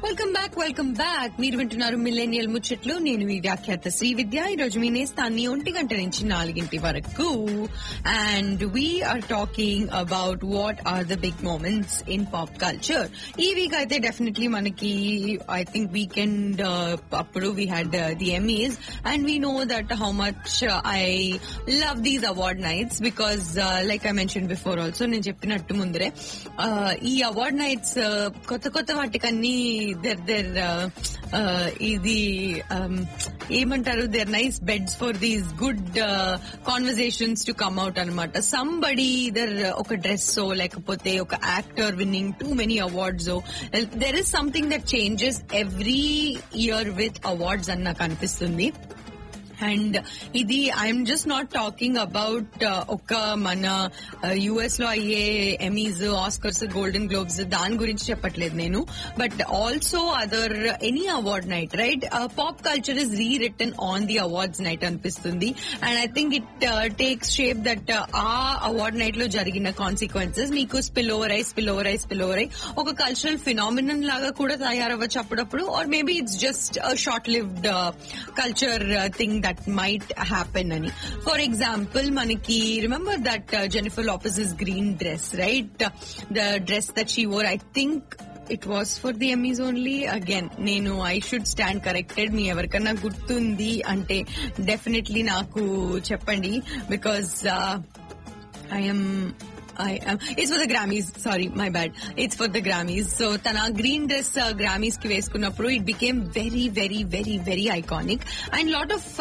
welcome back welcome back మీరు వింటున్నారు millennial ముచ్చట్లు నేను మీ వ్యాఖ్యాత శ్రీ విద్య ఈ రోజు మీ నేస్తాన్ని ఒంటి గంట నుంచి నాలుగింటి వరకు and we're talking about what are the big moments in pop culture ఈ వీక్ అయితే డెఫినెట్లీ మనకి ఐ థింక్ వీకెండ్ అప్పుడు we had the Emmys and we know that how much I love these award nights because like I mention before also నేను చెప్పినట్టు ముందరే uh, ఈ award nights కొత్త కొత్త వాటికన్నీ దెర్ దెర్ ఇది um, ఏమంటారు there nice beds for these good conversations to come out అనమాట సంబడి ఇదర్ ఒక డ్రెస్ లేకపోతే ఒక actor winning too many awards there is something that changes every year with awards అని నాకు అనిపిస్తుంది అండ్ ఇది I'm just not talking about ఒక మన యుఎస్ లో అయ్యే ఎమీస్ ఆస్కర్స్ గోల్డెన్ గ్లోబ్స్ దాని గురించి చెప్పట్లేదు నేను but also other any award night right pop culture is re return on the awards night అనిపిస్తుంది and I think it takes shape that ఆ అవార్డ్ నైట్ లో జరిగిన కాన్సిక్వెన్సెస్ మీకు స్పిల్ ఓవర్ అయి స్పిల్ ఓవర్ అయి స్పిల్ ఓవర్ అయి ఒక cultural phenomenon లాగా కూడా తయారవ్వచ్చు అప్పుడప్పుడు or maybe it's just short lived culture thing that might happen అని ఫర్ ఎగ్జాంపుల్ మనకి remember that Jennifer లాపస్ green dress right the dress that she wore I think it was for the Emmys only again నేను I should stand corrected మీ ఎవరికన్నా గుర్తుంది అంటే definitely నాకు చెప్పండి because I'm it's for the Grammys sorry my bad it's for the Grammys so తన green dress Grammys కి వేసుకున్నప్పుడు it became very very very very iconic and lot of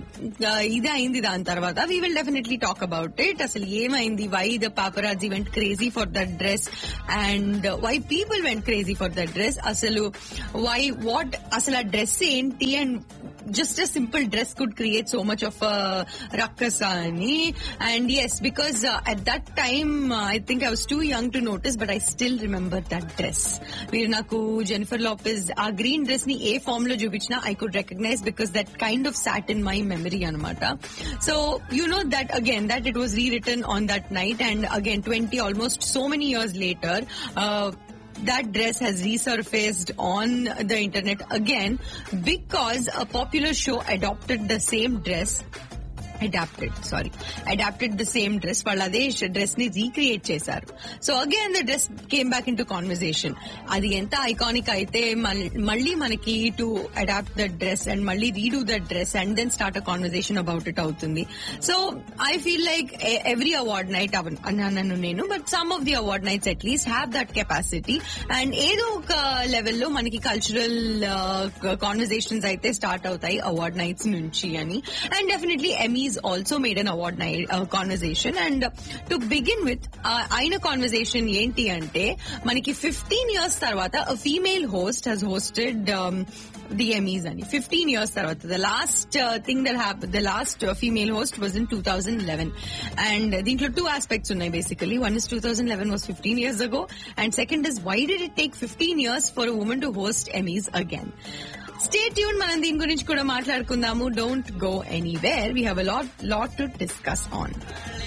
ఇది అయింది దాని తర్వాత we will definitely talk about it అసలు ఏమైంది why the paparazzi went crazy for that dress and why people went crazy for that dress అసలు why what అసలు ఆ dress ఏంటి and just a simple dress could create so much of a rakasa ani and yes because uh, at that time uh, i think i was too young to notice but i still remember that dress మీరు నాకు Jennifer లాపెజ్ ఆ green dress ని ఏ form లో చూపించినా I could recognise because that kind of sat in my memory అనమాట so you know that again that it was re return on that night and again twenty almost so many years later that dress has resurfaced on the internet again because a popular show adopted the same dress adopted sorry adopted the same dress వాళ్ళు అదే dress ని recreate చేశారు so again the dress came back into conversation అది ఎంత iconic అయితే మళ్ళీ మనకి to adopt the dress and మళ్ళీ redo the dress and then start a conversation about it అవుతుంది so I feel like every award night అన్నాను నేను but some of the award nights at least have that capacity and ఏదో ఒక లెవెల్లో మనకి cultural conversations అయితే start అవుతాయి award nights నుంచి అని and definitely Emmys also made an award night conversation and to begin with అయిన కాన్వర్సేషన్ ఏంటి అంటే మనకి ఫిఫ్టీన్ ఇయర్స్ తర్వాత female host has hosted the Emmys అని ఫిఫ్టీన్ ఇయర్స్ తర్వాత the last thing that hap the last female host was in two thousand eleven and దీంట్లో two aspects ఉన్నాయి basically one is two thousand eleven was fifteen years ago and second is why did it take fifteen years for women to host Emmys again stay tune మనం దీని గురించి కూడా మాట్లాడుకుందాము don't go anywhere we have a lot lot to discuss on